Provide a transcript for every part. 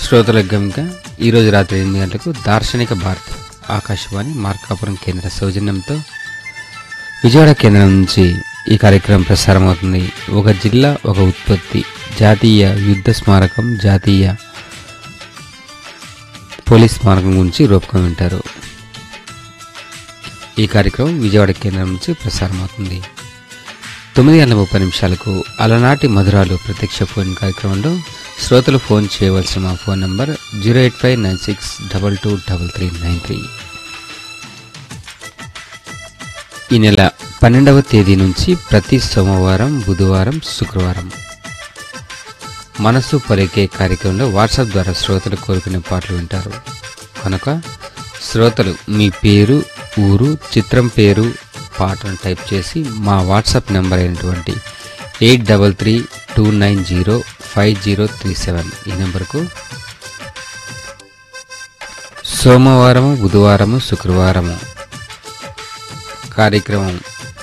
శ్రోతలకు గమనిక ఈరోజు రాత్రి ఎనిమిది గంటలకు దార్శనిక భారత్ ఆకాశవాణి మార్కాపురం కేంద్ర సౌజన్యంతో విజయవాడ కేంద్రం నుంచి ఈ కార్యక్రమం ప్రసారమవుతుంది ఒక జిల్లా ఒక ఉత్పత్తి జాతీయ యుద్ధ స్మారకం జాతీయ పోలీస్ స్మారకం గురించి రూపకం వింటారు ఈ కార్యక్రమం విజయవాడ కేంద్రం నుంచి ప్రసారమవుతుంది తొమ్మిది గంటల ముప్పై నిమిషాలకు అలనాటి మధురాలు ప్రత్యక్ష ఫోన్ కార్యక్రమంలో శ్రోతలు ఫోన్ చేయవలసిన మా phone number zero eight five nine six double two double three nine three ఈ నెల పన్నెండవ తేదీ నుంచి ప్రతి సోమవారం బుధవారం శుక్రవారం మనసు పలికే కార్యక్రమంలో వాట్సాప్ ద్వారా శ్రోతలు కోరుకునే పాటలు వింటారు కనుక శ్రోతలు మీ పేరు ఊరు చిత్రం పేరు పాటను టైప్ చేసి మా వాట్సాప్ నెంబర్ అయినటువంటి eight double three two nine zero five zero three seven ఈ నెంబర్కు సోమవారము బుధవారము శుక్రవారము కార్యక్రమం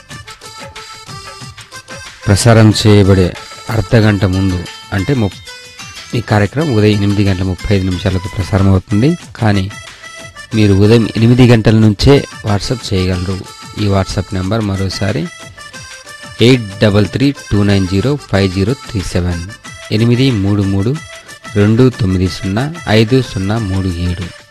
ప్రసారం చేయబడే అర్ధ గంట ముందు అంటే ము ఈ కార్యక్రమం ఉదయం ఎనిమిది గంటల ముప్పై ఐదు నిమిషాలకు ప్రసారం అవుతుంది కానీ మీరు ఉదయం ఎనిమిది గంటల నుంచే వాట్సాప్ చేయగలరు ఈ వాట్సాప్ నెంబర్ మరోసారి eight double three two nine zero five zero three seven ఎనిమిది మూడు మూడు రెండు తొమ్మిది సున్నా ఐదు సున్నా మూడు ఏడు